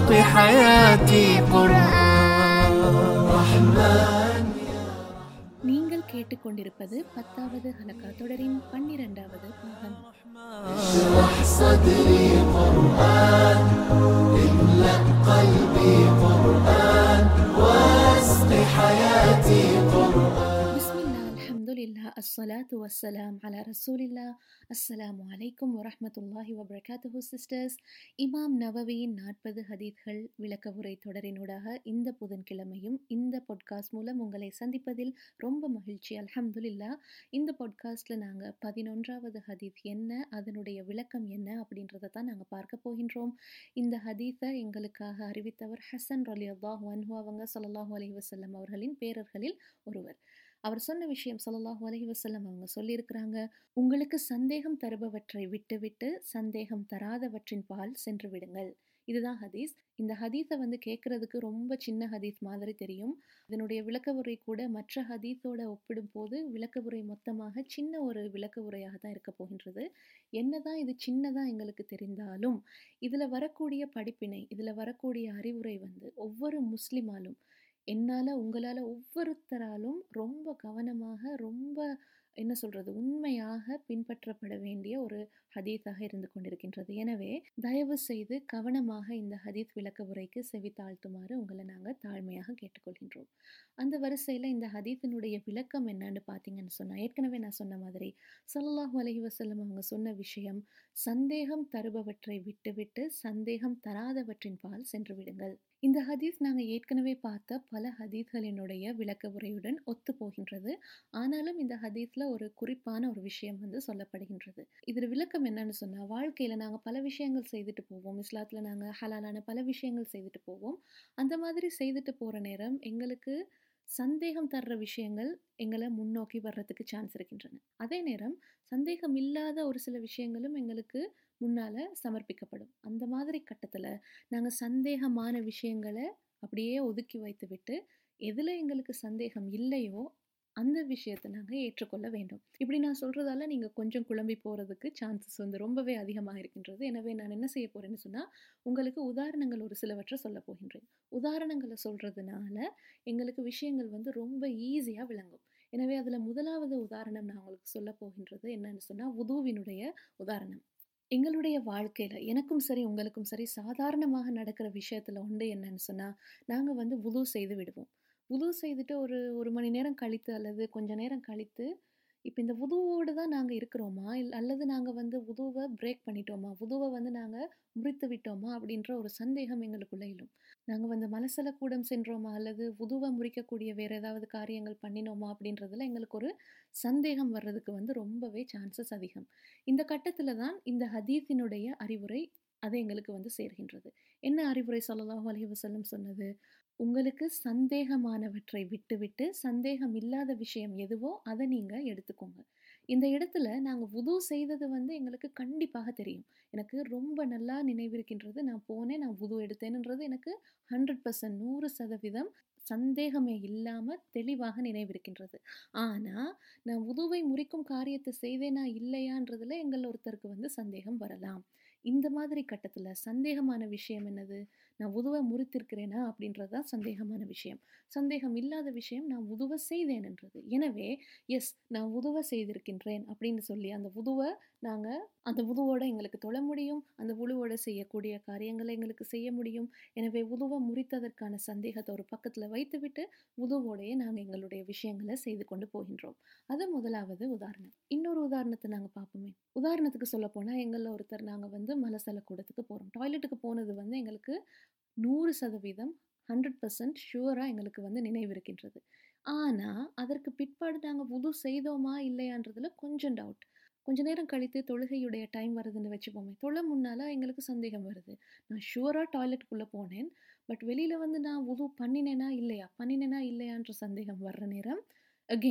واسق حياتي قرآن رحمن நீங்கள் கேட்டுக்கொண்டிருப்பது பத்தாவது ஹலக்கா தொடரின் பன்னிரெண்டாவது பாகம் اشرح صدري قرآن املأ قلبي قرآن واسق حياتي قرآن பிஸ்மில்லா அல்ஹம்துலில்லா அஸ்ஸலாத்து வஸ்ஸலாம் அலா ரசூலில்லா அஸ்ஸலாமு அலைக்கும் வரஹ்மத்துல்லாஹி வபரகாத்துஹு சிஸ்டர்ஸ் இமாம் நவவியின் நாற்பது ஹதீத்கள் விளக்க உரை தொடரினூடாக இந்த புதன்கிழமையும் இந்த பாட்காஸ்ட் மூலம் உங்களை சந்திப்பதில் ரொம்ப மகிழ்ச்சி அல்ஹம்துலில்லா இந்த பாட்காஸ்ட்டில் நாங்கள் பதினொன்றாவது ஹதீத் என்ன அதனுடைய விளக்கம் என்ன அப்படின்றத தான் நாங்கள் பார்க்க போகின்றோம் இந்த ஹதீஸை எங்களுக்காக அறிவித்தவர் ஹசன் ரலி அல்லாஹ் அன்ஹு அவங்க ஸல்லல்லாஹு அலைஹி வஸல்லம் அவர்களின் பேரர்களில் ஒருவர் அவர் சொன்ன விஷயம் ஸல்லல்லாஹு அலைஹி வஸல்லம் அவங்க சொல்லியிருக்கிறாங்க உங்களுக்கு சந்தேகம் தருபவற்றை விட்டுவிட்டு சந்தேகம் தராதவற்றின் பால் சென்று விடுங்கள் இதுதான் ஹதீஸ் இந்த ஹதீஸை வந்து கேட்குறதுக்கு ரொம்ப சின்ன ஹதீஸ் மாதிரி தெரியும் இதனுடைய விளக்க உரை கூட மற்ற ஹதீஸோட ஒப்பிடும்போது விளக்க உரை மொத்தமாக சின்ன ஒரு விளக்க உரையாக தான் இருக்க போகின்றது என்னதான் இது சின்னதாக எங்களுக்கு தெரிந்தாலும் இதில் வரக்கூடிய படிப்பினை இதில் வரக்கூடிய அறிவுரை வந்து ஒவ்வொரு முஸ்லிமாலும் என்னால் உங்களால் ஒவ்வொருத்தராலும் ரொம்ப கவனமாக ரொம்ப என்ன சொல்கிறது உண்மையாக பின்பற்றப்பட வேண்டிய ஒரு ஹதீஸாக இருந்து கொண்டிருக்கின்றது எனவே தயவு செய்து கவனமாக இந்த ஹதீஸ் விளக்க உரைக்கு செவி தாழ்த்துமாறு உங்களை நாங்கள் தாழ்மையாக கேட்டுக்கொள்கின்றோம் அந்த வரிசையில் இந்த ஹதீஸினுடைய விளக்கம் என்னன்னு பார்த்தீங்கன்னு சொன்னால் ஏற்கனவே நான் சொன்ன மாதிரி ஸல்லல்லாஹு அலைஹி வஸல்லம் அவங்க சொன்ன விஷயம் சந்தேகம் தருபவற்றை விட்டுவிட்டு சந்தேகம் தராதவற்றின் பால் சென்று விடுங்கள் இந்த ஹதீஸ் நாங்கள் ஏற்கனவே பார்த்த பல ஹதீஸ்களினுடைய விளக்க உரையுடன் ஒத்து போகின்றது ஆனாலும் இந்த ஹதீஸில் ஒரு குறிப்பான ஒரு விஷயம் வந்து சொல்லப்படுகின்றது இதில் விளக்கம் என்னன்னு சொன்னால் வாழ்க்கையில் நாங்கள் பல விஷயங்கள் செய்துட்டு போவோம் இஸ்லாத்தில் நாங்கள் ஹலாலான பல விஷயங்கள் செய்துட்டு போவோம் அந்த மாதிரி செய்துட்டு போகிற நேரம் எங்களுக்கு சந்தேகம் தர்ற விஷயங்கள் எங்களை முன்னோக்கி வர்றதுக்கு சான்ஸ் இருக்கின்றன அதே நேரம் சந்தேகம் இல்லாத ஒரு சில விஷயங்களும் எங்களுக்கு முன்னால் சமர்ப்பிக்கப்படும் அந்த மாதிரி கட்டத்தில் நாங்கள் சந்தேகமான விஷயங்களை அப்படியே ஒதுக்கி வைத்து விட்டு எதில் எங்களுக்கு சந்தேகம் இல்லையோ அந்த விஷயத்தை நாங்கள் ஏற்றுக்கொள்ள வேண்டும் இப்படி நான் சொல்கிறதால நீங்கள் கொஞ்சம் குழம்பி போகிறதுக்கு சான்சஸ் வந்து ரொம்பவே அதிகமாக இருக்கின்றது எனவே நான் என்ன செய்ய போகிறேன்னு சொன்னால் உங்களுக்கு உதாரணங்கள் ஒரு சிலவற்றை சொல்ல போகின்றேன் உதாரணங்களை சொல்கிறதுனால எங்களுக்கு விஷயங்கள் வந்து ரொம்ப ஈஸியாக விளங்கும் எனவே அதில் முதலாவது உதாரணம் நான் உங்களுக்கு சொல்ல போகின்றது என்னன்னு சொன்னால் உதுவினுடைய உதாரணம் எங்களுடைய வாழ்க்கையில் எனக்கும் சரி உங்களுக்கும் சரி சாதாரணமாக நடக்கிற விஷயத்தில் உண்டு என்னன்னு சொன்னால் நாங்கள் வந்து உது செய்து விடுவோம் உது செய்துட்டு ஒரு ஒரு மணி நேரம் கழித்து அல்லது கொஞ்ச நேரம் கழித்து இப்போ இந்த உதுவோடு தான் நாங்கள் இருக்கிறோமா இல் அல்லது நாங்கள் வந்து உதுவை பிரேக் பண்ணிட்டோமா உதுவை வந்து நாங்கள் முறித்து விட்டோமா அப்படின்ற ஒரு சந்தேகம் எங்களுக்குள்ள இலும் நாங்கள் வந்து மலசல கூடம் சென்றோமா அல்லது உதுவை முறிக்கக்கூடிய வேறு ஏதாவது காரியங்கள் பண்ணினோமா அப்படின்றதுல எங்களுக்கு ஒரு சந்தேகம் வர்றதுக்கு வந்து ரொம்பவே சான்சஸ் அதிகம் இந்த கட்டத்தில் தான் இந்த ஹதீஸினுடைய அறிவுரை அது எங்களுக்கு வந்து சேர்கின்றது என்ன அறிவுரை சொல்லலாஹு அலைஹி வஸல்லம் சொன்னது உங்களுக்கு சந்தேகமானவற்றை விட்டுவிட்டு சந்தேகம் இல்லாத விஷயம் எதுவோ அதை நீங்கள் எடுத்துக்கோங்க இந்த இடத்துல நாங்கள் உது செய்தது வந்து எங்களுக்கு கண்டிப்பாக தெரியும் எனக்கு ரொம்ப நல்லா நினைவிருக்கின்றது நான் போனேன் நான் உது எடுத்தேன்ன்றது எனக்கு ஹண்ட்ரட் பர்சன்ட் நூறு சதவீதம் சந்தேகமே இல்லாமல் தெளிவாக நினைவிருக்கின்றது ஆனால் நான் உதுவை முறிக்கும் காரியத்தை செய்தேனா இல்லையான்றதுல எங்கள் ஒருத்தருக்கு வந்து சந்தேகம் வரலாம் இந்த மாதிரி கட்டத்தில் சந்தேகமான விஷயம் என்னது நான் உதுவை முறித்திருக்கிறேனா அப்படின்றது தான் சந்தேகமான விஷயம் சந்தேகம் இல்லாத விஷயம் நான் உதுவை செய்தேன்ன்றது எனவே எஸ் நான் உதுவை செய்திருக்கின்றேன் அப்படின்னு சொல்லி அந்த உதுவை நாங்கள் அந்த உதுவோட எங்களுக்கு தொழ முடியும் அந்த உழுவோட செய்யக்கூடிய காரியங்களை எங்களுக்கு செய்ய முடியும் எனவே உதுவை முறித்ததற்கான சந்தேகத்தை ஒரு பக்கத்தில் வைத்துவிட்டு உதுவோடையே நாங்கள் எங்களுடைய விஷயங்களை செய்து கொண்டு போகின்றோம் அது முதலாவது உதாரணம் இன்னொரு உதாரணத்தை நாங்கள் பார்ப்போமே உதாரணத்துக்கு சொல்ல போனால் எங்களில் ஒருத்தர் நாங்கள் வந்து மலசல கூடத்துக்கு போகிறோம் டாய்லெட்டுக்கு போனது வந்து எங்களுக்கு நூறு சதவீதம் ஹண்ட்ரட் பர்சன்ட் ஷுவராக எங்களுக்கு வந்து நினைவு இருக்கின்றது ஆனால் அதற்கு பிற்பாடு நாங்கள் உது செய்தோமா இல்லையான்றதுல கொஞ்சம் டவுட் கொஞ்ச நேரம் கழித்து தொழுகையுடைய டைம் வருதுன்னு வச்சுப்போமே தொலை முன்னால் எங்களுக்கு சந்தேகம் வருது நான் ஷுவராக டாய்லெட்டுக்குள்ளே போனேன் பட் வெளியில் வந்து நான் உது பண்ணினேனா இல்லையா பண்ணினேனா இல்லையான்ற சந்தேகம் வர்ற நேரம் அகெயின்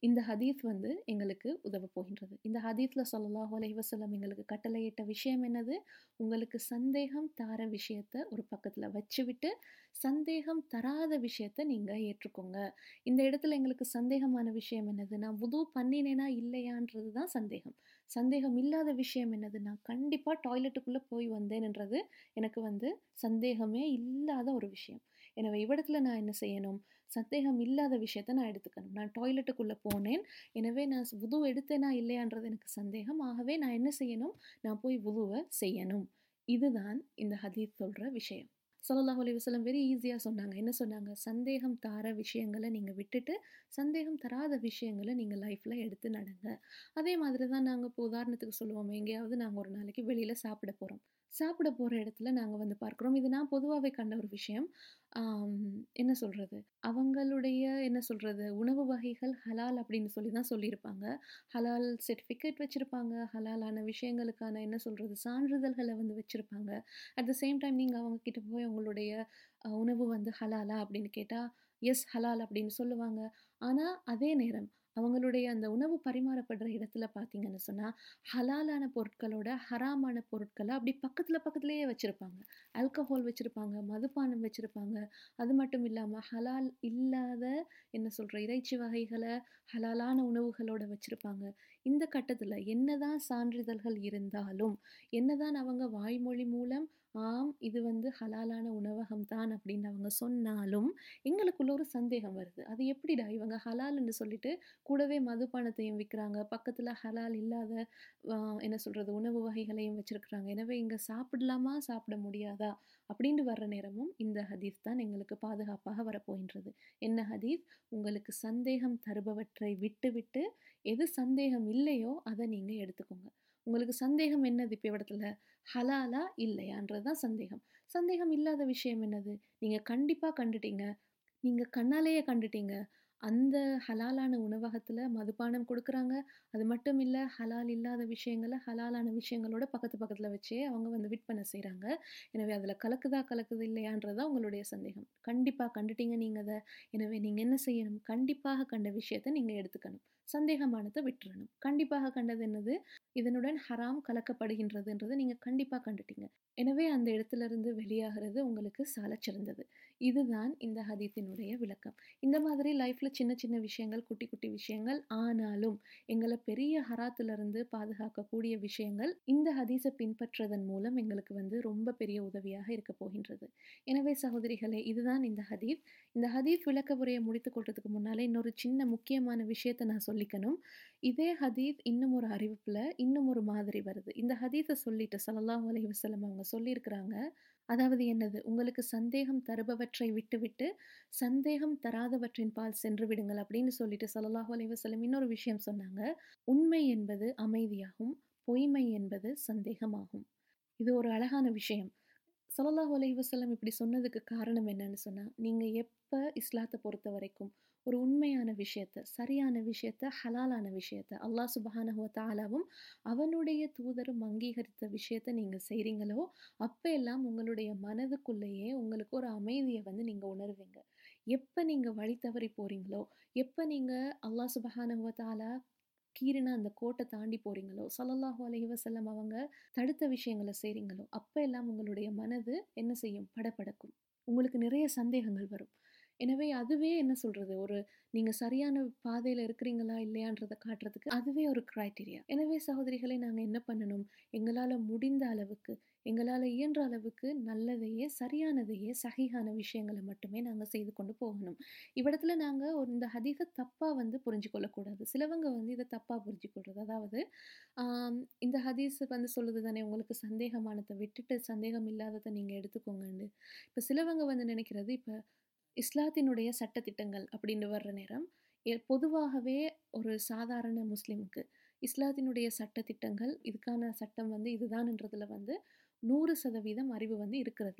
இந்த ஹதீஸ் வந்து எங்களுக்கு உதவ போகின்றது இந்த ஹதீஸில் ஸல்லல்லாஹு அலைஹி வஸல்லம் எங்களுக்கு கட்டளையிட்ட விஷயம் என்னது உங்களுக்கு சந்தேகம் தார விஷயத்த ஒரு பக்கத்தில் வச்சுவிட்டு சந்தேகம் தராத விஷயத்த நீங்கள் ஏற்றுக்கோங்க இந்த இடத்துல எங்களுக்கு சந்தேகமான விஷயம் என்னது நான் புது பண்ணினேனா இல்லையான்றது தான் சந்தேகம் சந்தேகம் இல்லாத விஷயம் என்னது நான் கண்டிப்பாக டாய்லெட்டுக்குள்ளே போய் வந்தேன்ன்றது எனக்கு வந்து சந்தேகமே இல்லாத ஒரு விஷயம் எனவே இவ்விடத்துல நான் என்ன செய்யணும் சந்தேகம் இல்லாத விஷயத்த நான் எடுத்துக்கணும் நான் டாய்லெட்டுக்குள்ளே போனேன் எனவே நான் வுது எடுத்தேனா இல்லையான்றது எனக்கு சந்தேகம் ஆகவே நான் என்ன செய்யணும் நான் போய் வுதுவை செய்யணும் இதுதான் இந்த ஹதீஸ் சொல்கிற விஷயம் ஸல்லல்லாஹு அலைஹி வஸல்லம் வெரி ஈஸியாக சொன்னாங்க என்ன சொன்னாங்க சந்தேகம் தார விஷயங்களை நீங்கள் விட்டுட்டு சந்தேகம் தராத விஷயங்களை நீங்கள் லைஃப்பில் எடுத்து நடங்க அதே மாதிரி தான் நாங்கள் இப்போ உதாரணத்துக்கு சொல்லுவோம் எங்கேயாவது நாங்கள் ஒரு நாளைக்கு வெளியில் சாப்பிட போகிறோம் சாப்பிட போகிற இடத்துல நாங்கள் வந்து பார்க்குறோம் இது நான் பொதுவாகவே கண்ட ஒரு விஷயம் ஆம், என்ன சொல்கிறது அவங்களுடைய என்ன சொல்கிறது உணவு வகைகள் ஹலால் அப்படின்னு சொல்லி தான் சொல்லியிருப்பாங்க ஹலால் சர்டிஃபிகேட் வச்சுருப்பாங்க ஹலாலான விஷயங்களுக்கான என்ன சொல்கிறது சான்றிதழ்களை வந்து வச்சுருப்பாங்க அட் த சேம் டைம் நீங்கள் அவங்க கிட்ட போய் உங்களுடைய அஹ், உணவு வந்து ஹலாலா அப்படின்னு கேட்டால் எஸ் ஹலால் அப்படின்னு சொல்லுவாங்க ஆனால் அதே நேரம் அவங்களுடைய அந்த உணவு பரிமாறப்படுற இடத்துல பார்த்தீங்கன்னு சொன்னால் ஹலாலான பொருட்களோட ஹராமான பொருட்களை அப்படி பக்கத்தில் பக்கத்துலேயே வச்சுருப்பாங்க ஆல்கஹால் வச்சுருப்பாங்க மதுபானம் வச்சுருப்பாங்க அது மட்டும் இல்லாமல் ஹலால் இல்லாத என்ன சொல்கிற இறைச்சி வகைகளை ஹலாலான உணவுகளோட வச்சுருப்பாங்க இந்த கட்டத்தில் என்னதான் சான்றிதழ்கள் இருந்தாலும் என்னதான் அவங்க வாய்மொழி மூலம் ஆம் இது வந்து ஹலாலான உணவகம் தான் அப்படின்னு அவங்க சொன்னாலும் எங்களுக்குள்ள ஒரு சந்தேகம் வருது அது எப்படிடா இவங்க ஹலால்னு சொல்லிட்டு கூடவே மதுபானத்தையும் விற்கிறாங்க பக்கத்தில் ஹலால் இல்லாத ஆ, என்ன சொல்கிறது உணவு வகைகளையும் வச்சுருக்குறாங்க எனவே இங்கே சாப்பிடலாமா சாப்பிட முடியாதா அப்படின்னு வர்ற நேரமும் இந்த ஹதீஸ் தான் எங்களுக்கு பாதுகாப்பாக வரப்போகின்றது என்ன ஹதீஸ் உங்களுக்கு சந்தேகம் தருபவற்றை விட்டுவிட்டு எது சந்தேகம் இல்லையோ அதை நீங்கள் எடுத்துக்கோங்க உங்களுக்கு சந்தேகம் என்னது இப்போ இடத்துல ஹலாலா இல்லையான்றது தான் சந்தேகம் சந்தேகம் இல்லாத விஷயம் என்னது நீங்கள் கண்டிப்பாக கண்டுட்டீங்க நீங்கள் கண்ணாலேயே கண்டுட்டீங்க அந்த ஹலாலான உணவகத்தில் மதுபானம் கொடுக்குறாங்க அது மட்டும் இல்லை ஹலால் இல்லாத விஷயங்களை ஹலாலான விஷயங்களோட பக்கத்து பக்கத்தில் வச்சே அவங்க வந்து விற்பனை செய்கிறாங்க எனவே அதில் கலக்குதா கலக்குது இல்லையான்றதா உங்களுடைய சந்தேகம் கண்டிப்பாக கண்டுட்டீங்க நீங்கள் அதை எனவே நீங்கள் என்ன செய்யணும் கண்டிப்பாக கண்ட விஷயத்தை நீங்கள் எடுத்துக்கணும் சந்தேகமானதை விட்டுறணும் கண்டிப்பாக கண்டது என்னது இதனுடன் ஹராம் கலக்கப்படுகின்றதுன்றதை நீங்கள் கண்டிப்பாக கண்டுட்டீங்க எனவே அந்த இடத்துல இருந்து வெளியாகிறது உங்களுக்கு சாலச் சிறந்தது இதுதான் இந்த ஹதீத்தினுடைய விளக்கம் இந்த மாதிரி லைஃப்பில் சின்ன சின்ன விஷயங்கள் குட்டி குட்டி விஷயங்கள் ஆனாலும் எங்களை பெரிய ஹராத்திலிருந்து பாதுகாக்கக்கூடிய விஷயங்கள் இந்த ஹதீஸை பின்பற்றதன் மூலம் எங்களுக்கு வந்து ரொம்ப பெரிய உதவியாக இருக்க போகின்றது எனவே சகோதரிகளே இதுதான் இந்த ஹதீஸ் இந்த ஹதீஸ் விளக்க உரையை முடித்துக் கொள்றதுக்கு முன்னாலே இன்னொரு சின்ன முக்கியமான விஷயத்தை நான் சொல்லிக்கணும் இதே ஹதீஸ் இன்னும் ஒரு அறிவிப்பில் இன்னும் ஒரு மாதிரி வருது இந்த ஹதீஸை சொல்லிட்டு ஸல்லல்லாஹு அலைஹி வஸல்லம் அவங்க சொல்லியிருக்கிறாங்க அதாவது என்னது உங்களுக்கு சந்தேகம் தருபவற்றை விட்டுவிட்டு சந்தேகம் தராதவற்றின் பால் சென்று விடுங்கள் அப்படின்னு சொல்லிட்டு ஸல்லல்லாஹு அலைஹி வஸல்லம் இன்னொரு விஷயம் சொன்னாங்க உண்மை என்பது அமைதியாகும் பொய்மை என்பது சந்தேகமாகும் இது ஒரு அழகான விஷயம் ஸல்லல்லாஹு அலைஹி வஸல்லம் இப்படி சொன்னதுக்கு காரணம் என்னன்னு சொன்னால் நீங்கள் எப்போ இஸ்லாத்தை பொறுத்த வரைக்கும் ஒரு உண்மையான விஷயத்த சரியான விஷயத்த ஹலாலான விஷயத்த அல்லாஹ் சுபஹானஹு வ தஆலாவும் அவனுடைய தூதரும் அங்கீகரித்த விஷயத்த நீங்கள் செய்கிறீங்களோ அப்போ எல்லாம் உங்களுடைய மனதுக்குள்ளேயே உங்களுக்கு ஒரு அமைதியை வந்து நீங்கள் உணர்வீங்க எப்போ நீங்கள் வழி தவறி போகிறீங்களோ எப்போ நீங்கள் அல்லாஹ் சுபஹானஹு வ தஆலா கீறின அந்த கோட்டை தாண்டி போகிறீங்களோ ஸல்லல்லாஹு அலைஹி வஸல்லம் அவங்க தடுத்த விஷயங்களை செய்கிறீங்களோ அப்போ எல்லாம் உங்களுடைய மனது என்ன செய்யும் படபடக்கும் உங்களுக்கு நிறைய சந்தேகங்கள் வரும் எனவே அதுவே என்ன சொல்கிறது ஒரு நீங்கள் சரியான பாதையில் இருக்கிறீங்களா இல்லையான்றதை காட்டுறதுக்கு அதுவே ஒரு க்ரைட்டீரியா எனவே சகோதரிகளை நாங்கள் என்ன பண்ணணும் எங்களால் முடிந்த அளவுக்கு எங்களால் இயன்ற அளவுக்கு நல்லதையே சரியானதையே சகிஹான விஷயங்களை மட்டுமே நாங்கள் செய்து கொண்டு போகணும் இவ்விடத்துல நாங்கள் ஒரு இந்த ஹதீஸை தப்பாக வந்து புரிஞ்சு கொள்ளக்கூடாது சிலவங்க வந்து இதை தப்பாக புரிஞ்சுக்கொள்றது அதாவது ஆம், இந்த ஹதீஸ் வந்து சொல்லுது தானே உங்களுக்கு சந்தேகமானதை விட்டுட்டு சந்தேகம் இல்லாததை நீங்கள் எடுத்துக்கோங்கன்னு இப்போ சிலவங்க வந்து நினைக்கிறது இப்போ இஸ்லாத்தினுடைய சட்டத்திட்டங்கள் அப்படின்னு வர்ற நேரம் எ- பொதுவாகவே ஒரு சாதாரண முஸ்லிமுக்கு இஸ்லாத்தினுடைய சட்டத்திட்டங்கள் இதுக்கான சட்டம் வந்து இதுதான்ன்றதுல வந்து நூறு சதவீதம் அறிவு வந்து இருக்கிறதில்ல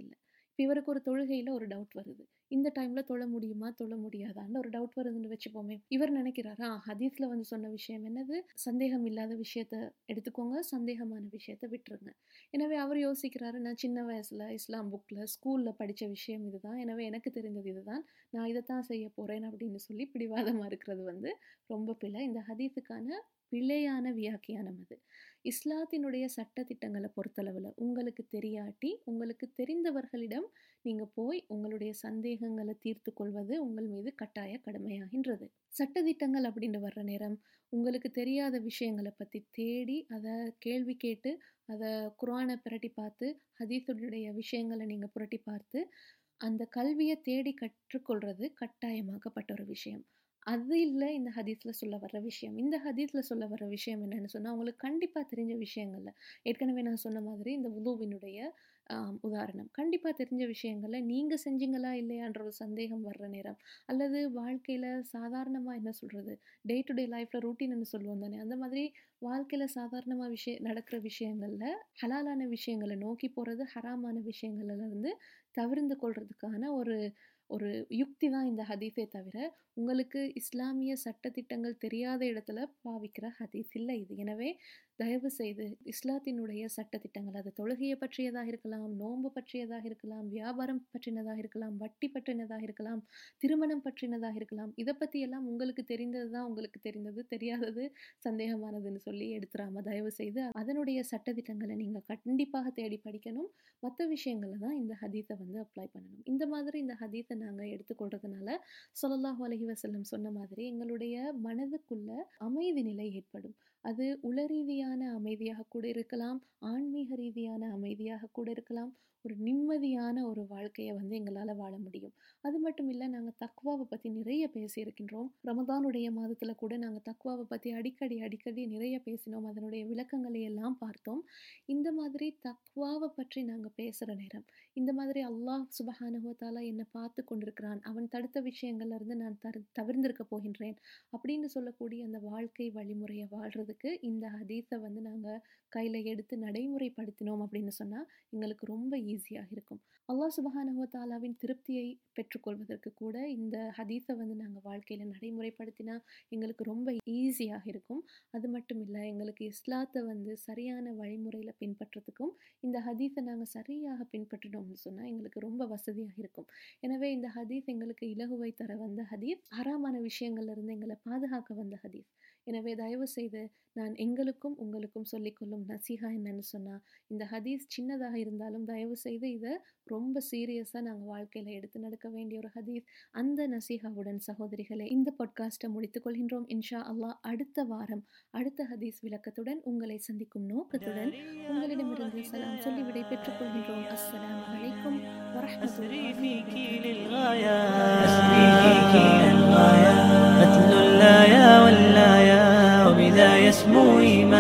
இப்போ இவருக்கு ஒரு தொழுகையில் ஒரு டவுட் வருது இந்த டைமில் தொழ முடியுமா தொழ முடியாதான்னு ஒரு டவுட் வருதுன்னு வச்சுப்போமே இவர் நினைக்கிறாரா ஹதீஸில் வந்து சொன்ன விஷயம் என்னது சந்தேகம் இல்லாத விஷயத்த எடுத்துக்கோங்க சந்தேகமான விஷயத்த விட்டுருங்க எனவே அவர் யோசிக்கிறாரு நான் சின்ன வயசில் இஸ்லாம் புக்கில் ஸ்கூலில் படித்த விஷயம் இதுதான் எனவே எனக்கு தெரிந்தது இதுதான் நான் இதைத்தான் செய்ய போகிறேன் அப்படின்னு சொல்லி பிடிவாதமாக இருக்கிறது வந்து ரொம்ப பிழை இந்த ஹதீஸுக்கான பிழையான வியாக்கியானம் அது இஸ்லாத்தினுடைய சட்ட திட்டங்களை பொறுத்தளவில் உங்களுக்கு தெரியாட்டி உங்களுக்கு தெரிந்தவர்களிடம் நீங்கள் போய் உங்களுடைய சந்தேகங்களை தீர்த்து கொள்வது உங்கள் மீது கட்டாய கடமையாகின்றது சட்டதிட்டங்கள் அப்படின்னு வர்ற நேரம் உங்களுக்கு தெரியாத விஷயங்களை பற்றி தேடி அதை கேள்வி கேட்டு அதை குரானை புரட்டி பார்த்து ஹதீஸுடைய விஷயங்களை நீங்கள் புரட்டி பார்த்து அந்த கல்வியை தேடி கற்றுக்கொள்வது கட்டாயமாக்கப்பட்ட ஒரு விஷயம் அது இல்லை இந்த ஹதீஸில் சொல்ல வர்ற விஷயம் இந்த ஹதீஸில் சொல்ல வர்ற விஷயம் என்னன்னு சொன்னால் உங்களுக்கு கண்டிப்பாக தெரிஞ்ச விஷயங்கள்ல ஏற்கனவே நான் சொன்ன மாதிரி இந்த உதுவினுடைய உதாரணம் கண்டிப்பாக தெரிஞ்ச விஷயங்களில் நீங்கள் செஞ்சீங்களா இல்லையான்ற ஒரு சந்தேகம் வர்ற நேரம் அல்லது வாழ்க்கையில் சாதாரணமாக என்ன சொல்கிறது டே டு டே லைஃப்பில் ரூட்டீன்னு சொல்லுவோம் தானே அந்த மாதிரி வாழ்க்கையில் சாதாரணமாக விஷயம் நடக்கிற விஷயங்களில் ஹலாலான விஷயங்களை நோக்கி போகிறது ஹராமான விஷயங்கள்லேருந்து தவிர்ந்து கொள்றதுக்கான ஒரு ஒரு யுக்தி தான் இந்த ஹதீஸே தவிர உங்களுக்கு இஸ்லாமிய சட்டத்திட்டங்கள் தெரியாத இடத்துல பாவிக்கிற ஹதீஸ் இல்லை இது எனவே தயவு செய்து இஸ்லாத்தினுடைய சட்டத்திட்டங்கள் அது தொழுகையை பற்றியதாக இருக்கலாம் நோன்பு பற்றியதாக இருக்கலாம் வியாபாரம் பற்றினதாக இருக்கலாம் வட்டி பற்றினதாக இருக்கலாம் திருமணம் பற்றினதாக இருக்கலாம் இதை பற்றி எல்லாம் உங்களுக்கு தெரிந்தது தான் உங்களுக்கு தெரிந்தது தெரியாதது சந்தேகமானதுன்னு சொல்லி எடுத்துடாம தயவு செய்து அதனுடைய சட்டத்திட்டங்களை நீங்கள் கண்டிப்பாக தேடி படிக்கணும் மற்ற விஷயங்களில் தான் இந்த ஹதீஸை வந்து அப்ளை பண்ணணும் இந்த மாதிரி இந்த ஹதீஸை நாங்கள் எடுத்துக்கொள்றதுனால சொல்லல்லாஹு அலஹி வசல்லம் சொன்ன மாதிரி எங்களுடைய மனதுக்குள்ள அமைதி நிலை ஏற்படும் அது உளரீதியான அமைதியாக கூட இருக்கலாம் ஆன்மீக ரீதியான அமைதியாக கூட இருக்கலாம் ஒரு நிம்மதியான ஒரு வாழ்க்கையை வந்து எங்களால் வாழ முடியும் அது மட்டும் இல்லை நாங்கள் தக்வாவை பற்றி நிறைய பேசியிருக்கின்றோம் ரமதானுடைய மாதத்தில் கூட நாங்கள் தக்வாவை பற்றி அடிக்கடி அடிக்கடி நிறைய பேசினோம் அதனுடைய விளக்கங்களை எல்லாம் பார்த்தோம் இந்த மாதிரி தக்வாவை பற்றி நாங்கள் பேசுகிற நேரம் இந்த மாதிரி அல்லாஹ் சுபஹானுவத்தாலா என்னை பார்த்து கொண்டிருக்கிறான் அவன் தடுத்த விஷயங்கள்ல இருந்து நான் தரு தவிர்ந்திருக்க போகின்றேன் அப்படின்னு சொல்லக்கூடிய அந்த வாழ்க்கை வழிமுறையை வாழ்கிறதுக்கு இந்த ஹதீஸை வந்து நாங்கள் கையில் எடுத்து நடைமுறைப்படுத்தினோம் அப்படின்னு சொன்னால் எங்களுக்கு ரொம்ப ஈஸியாக இருக்கும் அல்லாஹ் சுபஹானுவத்தாலாவின் திருப்தியை பெற்றுக்கொள்வதற்கு கூட இந்த ஹதீஸை வந்து நாங்கள் வாழ்க்கையில் நடைமுறைப்படுத்தினா எங்களுக்கு ரொம்ப ஈஸியாக இருக்கும் அது மட்டும் இல்லை எங்களுக்கு இஸ்லாத்தை வந்து சரியான வழிமுறையில் பின்பற்றதுக்கும் இந்த ஹதீஸை நாங்கள் சரியாக பின்பற்றினோம்னு சொன்னால் எங்களுக்கு ரொம்ப வசதியாக இருக்கும் எனவே இந்த ஹதீஸ் எங்களுக்கு இலகுவை தர வந்த ஹதீஸ் ஹராமான விஷயங்கள்ல இருந்து எங்களை பாதுகாக்க வந்த ஹதீஸ் எனவே தயவு செய்து நான் எங்களுக்கும் உங்களுக்கும் சொல்லிக்கொள்ளும் நசீகா என்னன்னு சொன்னால் இந்த ஹதீஸ் சின்னதாக இருந்தாலும் தயவு செய்து இதை ரொம்ப சீரியஸாக நாங்கள் வாழ்க்கையில் எடுத்து நடக்க வேண்டிய ஒரு ஹதீஸ் அந்த நசீகாவுடன் சகோதரிகளை இந்த பாட்காஸ்ட்டை முடித்துக் கொள்கின்றோம் இன்ஷா அல்லாஹ் அடுத்த வாரம் அடுத்த ஹதீஸ் விளக்கத்துடன் உங்களை சந்திக்கும் நோக்கத்துடன் உங்களிடமிருந்து சலாம் சொல்லி விடை பெற்றுக் கொள்கின்றோம் அஸ்ஸலாமு அலைக்கும் أسري வரஹ்மத்துல்லாஹி فيك வபரகாத்துஹு للغاية أسري فيك للغاية أتلو اللايا واللايا وبذا يسمو إيماني